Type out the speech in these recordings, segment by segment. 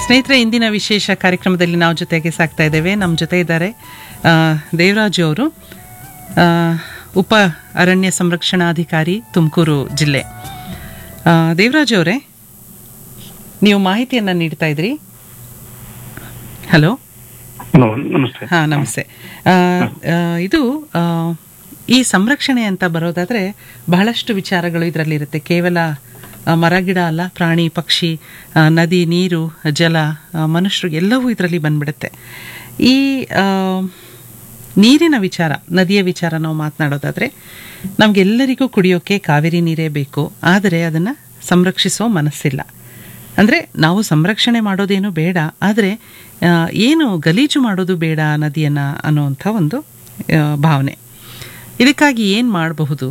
ಸ್ನೇಹಿತರೆ ಇಂದಿನ ವಿಶೇಷ ಕಾರ್ಯಕ್ರಮದಲ್ಲಿ ನಾವು ಜೊತೆಗೆ ಸಾಕ್ತಾ ಇದ್ದೇವೆ ನಮ್ಮ ಜೊತೆ ಇದ್ದಾರೆ ಆ, ದೇವರಾಜು ಅವರು ಆ, ಉಪ ಅರಣ್ಯ ಸಂರಕ್ಷಣಾಧಿಕಾರಿ ತುಮಕೂರು ಜಿಲ್ಲೆ ಆ, ದೇವರಾಜು ಅವರೇ ನೀವು ಮಾಹಿತಿಯನ್ನು ನೀಡ್ತಾ ಇದ್ರಿ ಹಲೋ ಹಲೋ ನಮಸ್ತೆ ಹಾಂ ನಮಸ್ತೆ ಆ, ಆ, ಇದು ಆ, ಈ ಸಂರಕ್ಷಣೆ ಅಂತ ಬರೋದಾದ್ರೆ ಬಹಳಷ್ಟು ವಿಚಾರಗಳು ಇದರಲ್ಲಿರುತ್ತೆ ಕೇವಲ ಆ, ಮರ ಗಿಡ ಅಲ್ಲ ಪ್ರಾಣಿ ಪಕ್ಷಿ ಆ, ನದಿ ನೀರು ಜಲ ಆ, ಮನುಷ್ಯರು ಎಲ್ಲವೂ ಇದರಲ್ಲಿ ಬಂದ್ಬಿಡುತ್ತೆ ಈ ಆ, ನೀರಿನ ವಿಚಾರ ನದಿಯ ವಿಚಾರ ನಾವು ಮಾತನಾಡೋದಾದ್ರೆ ನಮಗೆಲ್ಲರಿಗೂ ಕುಡಿಯೋಕೆ ಕಾವೇರಿ ನೀರೇ ಬೇಕು ಆದರೆ ಅದನ್ನು ಸಂರಕ್ಷಿಸೋ ಮನಸ್ಸಿಲ್ಲ ಅಂದರೆ ನಾವು ಸಂರಕ್ಷಣೆ ಮಾಡೋದೇನು ಬೇಡ ಆದರೆ ಆ, ಏನು ಗಲೀಜು ಮಾಡೋದು ಬೇಡ ನದಿಯನ್ನು ಅನ್ನುವಂಥ ಒಂದು ಆ, ಭಾವನೆ ಇದಕ್ಕಾಗಿ ಏನು ಮಾಡಬಹುದು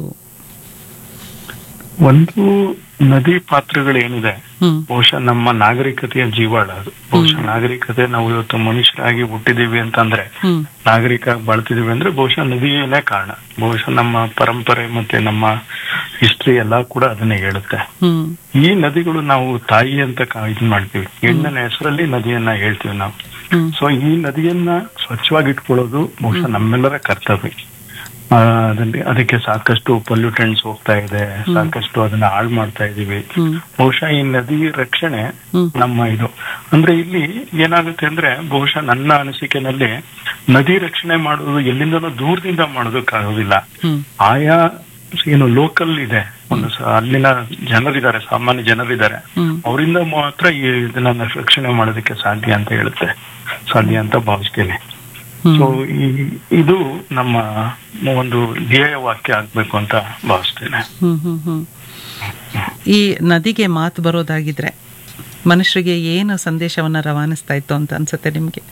ಒಂದು ನದಿ ಪಾತ್ರಗಳೇನಿದೆ ಹ್ಮ್ ಬಹುಶಃ ನಮ್ಮ ನಾಗರಿಕತೆಯ ಜೀವಾಳ ಅದು ಬಹುಶಃ ನಾಗರಿಕತೆ ನಾವು ಇವತ್ತು ಮನುಷ್ಯರಾಗಿ ಹುಟ್ಟಿದೀವಿ ಅಂತಂದ್ರೆ ಹ್ಮ್ ನಾಗರಿಕ ಆಗಿ ಬಾಳ್ತಿದೀವಿ ಅಂದ್ರೆ ಬಹುಶಃ ನದಿಯೇ ಕಾರಣ ಬಹುಶಃ ನಮ್ಮ ಪರಂಪರೆ ಮತ್ತೆ ನಮ್ಮ ಹಿಸ್ಟ್ರಿ ಎಲ್ಲಾ ಕೂಡ ಅದನ್ನೇ ಹೇಳುತ್ತೆ ಹ್ಮ್ ಈ ನದಿಗಳು ನಾವು ತಾಯಿ ಅಂತ ಕ- ಇದ್ ಮಾಡ್ತೀವಿ ಹೆಣ್ಣಿನ ಹೆಸರಲ್ಲಿ ನದಿಯನ್ನ ಹೇಳ್ತೀವಿ ನಾವು ಹ್ಮ್ ಸೊ ಈ ನದಿಯನ್ನ ಸ್ವಚ್ಛವಾಗಿ ಇಟ್ಕೊಳ್ಳೋದು ಬಹುಶಃ ನಮ್ಮೆಲ್ಲರ ಕರ್ತವ್ಯ ಆ, ಅದಲ್ಲಿ ಅದಕ್ಕೆ ಸಾಕಷ್ಟು ಪೊಲ್ಯೂಟೆಂಟ್ಸ್ ಹೋಗ್ತಾ ಇದೆ ಸಾಕಷ್ಟು ಅದನ್ನ ಹಾಳು ಮಾಡ್ತಾ ಇದೀವಿ ಹ್ಮ್ ಬಹುಶಃ ಈ ನದಿ ರಕ್ಷಣೆ ಹ್ಮ್. ನಮ್ಮ ಇದು ಅಂದ್ರೆ ಇಲ್ಲಿ ಏನಾಗುತ್ತೆ ಅಂದ್ರೆ ಬಹುಶಃ ನನ್ನ ಅನಿಸಿಕೆನಲ್ಲಿ ನದಿ ರಕ್ಷಣೆ ಮಾಡೋದು ಎಲ್ಲಿಂದನೋ ದೂರದಿಂದ ಮಾಡೋದಕ್ಕಾಗೋದಿಲ್ಲ ಹ್ಮ್ ಆಯಾ ಏನು ಲೋಕಲ್ ಇದೆ ಒಂದು ಸ- ಅಲ್ಲಿನ ಜನರಿದ್ದಾರೆ ಸಾಮಾನ್ಯ ಜನರಿದ್ದಾರೆ ಹ್ಮ್ ಅವರಿಂದ ಮಾತ್ರ ಈ ಇದನ್ನ ರಕ್ಷಣೆ ಮಾಡೋದಕ್ಕೆ ಸಾಧ್ಯ ಅಂತ ಹೇಳುತ್ತೆ ಸಾಧ್ಯ ಅಂತ ಭಾವಿಸ್ತೇನೆ ಹ್ಮ್. ಸೊ ಈ ಇದು ನಮ್ಮ ಒಂದು ಧ್ಯೇಯ ವಾಕ್ಯ ಆಗ್ಬೇಕು ಅಂತ ಭಾವಿಸ್ತೇನೆ ಹ್ಮ್ ಹ್ಮ್ ಹ್ಮ್ ಈ ನದಿಗೆ ಮಾತು ಬರೋದಾಗಿದ್ರೆ ಮನುಷ್ಯರಿಗೆ ಏನು ಸಂದೇಶವನ್ನ ರವಾನಿಸ್ತಾ ಇತ್ತು ಅಂತ ಅನ್ಸುತ್ತೆ ನಿಮ್ಗೆ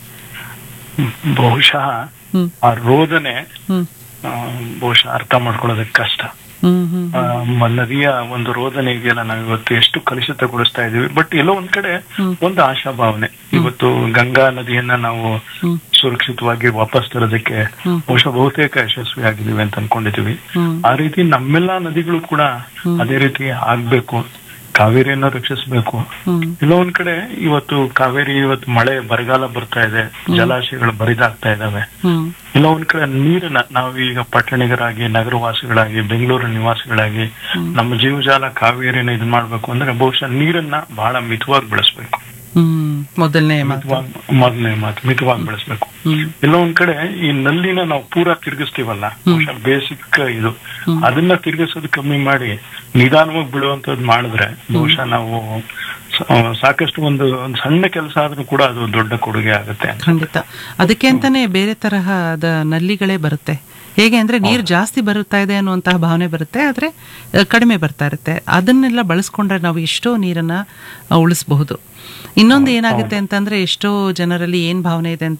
ಬಹುಶಃ ಹ್ಮ್ ಆ ರೋದನೆ ಹ್ಮ್ ಆ, ಬಹುಶಃ ಅರ್ಥ ಮಾಡ್ಕೊಳ್ಳೋದಕ್ಕೆ ಕಷ್ಟ ಹ್ಮ್ ಹ್ಮ್ ಆ, ಮ- ನದಿಯ ಒಂದು ರೋದನೆ ಇದೆಯಲ್ಲ ನಾವು ಇವತ್ತು ಎಷ್ಟು ಕಲುಷಿತಗೊಳಿಸ್ತಾ ಇದೀವಿ ಬಟ್ ಎಲ್ಲೋ ಒಂದ್ ಕಡೆ ಹ್ಮ್. ಒಂದು ಆಶಾಭಾವನೆ ಇವತ್ತು ಗಂಗಾ ನದಿಯನ್ನ ನಾವು ಹ್ಮ್ ಸುರಕ್ಷಿತವಾಗಿ ವಾಪಸ್ ತರೋದಕ್ಕೆ ಹ್ಮ್. ಬಹುಶಃ ಬಹುತೇಕ ಯಶಸ್ವಿ ಆಗಿದೀವಿ ಅಂತ ಅನ್ಕೊಂಡಿದೀವಿ ಹ್ಮ್ ಆ ರೀತಿ ನಮ್ಮೆಲ್ಲಾ ನದಿಗಳು ಕೂಡ ಅದೇ ರೀತಿ ಆಗ್ಬೇಕು ಕಾವೇರಿಯನ್ನ ರಕ್ಷಿಸಬೇಕು ಹ್ಮ್ ಎಲ್ಲೋ ಒಂದ್ ಕಡೆ ಇವತ್ತು ಕಾವೇರಿ ಇವತ್ತು ಮಳೆ ಬರಗಾಲ ಬರ್ತಾ ಇದೆ ಜಲಾಶಯಗಳು ಬರಿದಾಗ್ತಾ ಇದಾವೆ ಹ್ಮ್ ಇಲ್ಲ ಒಂದ್ ಕಡೆ ನೀರನ್ನ ನಾವು ಈಗ ಪಟ್ಟಣಿಗರಾಗಿ ನಗರವಾಸಿಗಳಾಗಿ ಬೆಂಗಳೂರು ನಿವಾಸಿಗಳಾಗಿ ನಮ್ಮ ಜೀವಜಾಲ ಕಾವೇರಿನ ಇದು ಮಾಡ್ಬೇಕು ಅಂದ್ರೆ ಬಹುಶಃ ನೀರನ್ನ ಬಹಳ ಮಿತವಾಗಿ ಬಳಸ್ಬೇಕು ಹ್ಮ್ ಮೊದಲನೇ ಮಾತು ಮಿತವಾಗಿ ಮೊದಲನೇ ಮಾತು ಮಿತವಾಗಿ ಬಳಸ್ಬೇಕು ಹ್ಮ್ ಎಲ್ಲ ಒಂದ್ ಕಡೆ ಈ ನಲ್ಲಿನ ನಾವು ಪೂರಾ ತಿರ್ಗಿಸ್ತೀವಲ್ಲ ಬಹುಶಃ ಬೇಸಿಕ್ ಇದು ಅದನ್ನ ತಿರ್ಗಿಸೋದು ಕಮ್ಮಿ ಮಾಡಿ ನಿಧಾನವಾಗಿ ಬಿಡುವಂತದ್ದು ಮಾಡಿದ್ರೆ ಬಹುಶಃ ನಾವು ಸ- ಸಾಕಷ್ಟು ಒಂದು ಒಂದು ಸಣ್ಣ ಕೆಲಸ ಆದ್ರೂ ಕೂಡ ಅದು ದೊಡ್ಡ ಕೊಡುಗೆ ಆಗುತ್ತೆ ಖಂಡಿತ ಅದಕ್ಕೆ ಅಂತಾನೆ ಬೇರೆ ತರಹದ ನಲ್ಲಿಗಳೇ ಬರುತ್ತೆ ಹೇಗೆ ಅಂದ್ರೆ ನೀರು ಜಾಸ್ತಿ ಬರುತ್ತಾ ಇದೆ ಅನ್ನುವಂತಹ ಭಾವನೆ ಬರುತ್ತೆ ಆದ್ರೆ ಆ, ಕಡಿಮೆ ಬರ್ತಾ ಇರುತ್ತೆ ಅದನ್ನೆಲ್ಲ ಬಳಸ್ಕೊಂಡ್ರೆ ನಾವು ಎಷ್ಟೋ ನೀರನ್ನ ಆ, ಉಳಿಸಬಹುದು ಇನ್ನೊಂದು ಏನಾಗುತ್ತೆ ಅಂತಂದ್ರೆ ಎಷ್ಟೋ ಜನರಲ್ಲಿ ಏನ್ ಭಾವನೆ ಇದೆ ಅಂತ